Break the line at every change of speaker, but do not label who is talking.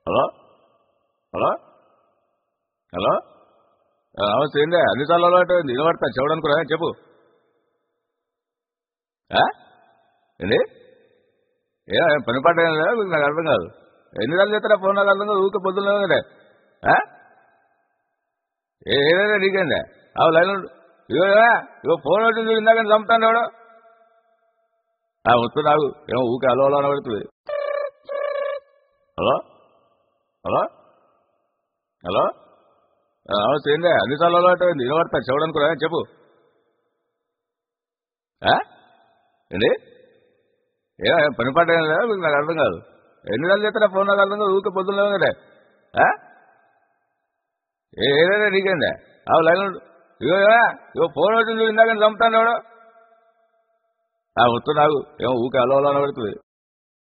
Hello hello hello ఆ, నమస్తే ఏందే అన్నిసార్లు అలవాటు అయింది నిలబడతా చెవడనుకురా చెప్పు ఆ? ఏంటి ఏ పని పాట ఏం లేదా? మీకు నాకు అర్థం కాదు ఎన్నిసార్లు చేస్తారా ఫోన్ నాకు అర్థం కాదు ఊరికే పొద్దున్న కదే ఏదైనా నీకేందే అవు లైన్ ఉండు. ఇగో ఏవా? ఇగో ఫోన్ వచ్చింది ఇందాక చంపుతాను ఎవడు వస్తుంది నాకు ఏమో ఊకే అలో అలో పెడుతుంది హలో హలో హలో ఆ, నమస్తే ఏందే అన్నిసార్లు అలవాటు అయింది నిలబడతా చెవడనుకురా చెప్పు ఆ? ఏంటి ఏ పని పాట ఏం లేదా? మీకు నాకు అర్థం కాదు ఎన్నిసార్లు చేస్తారా ఫోన్ నాకు అర్థం కాదు ఊరికే పొద్దున్న కదే ఏదైనా నీకేందే అవు లైన్ ఉండు. ఇగో ఏవా? ఇగో ఫోన్ వచ్చింది ఇందాక చంపుతాను ఎవడు వస్తుంది నాకు ఏమో ఊకే అలో అలో పెడుతుంది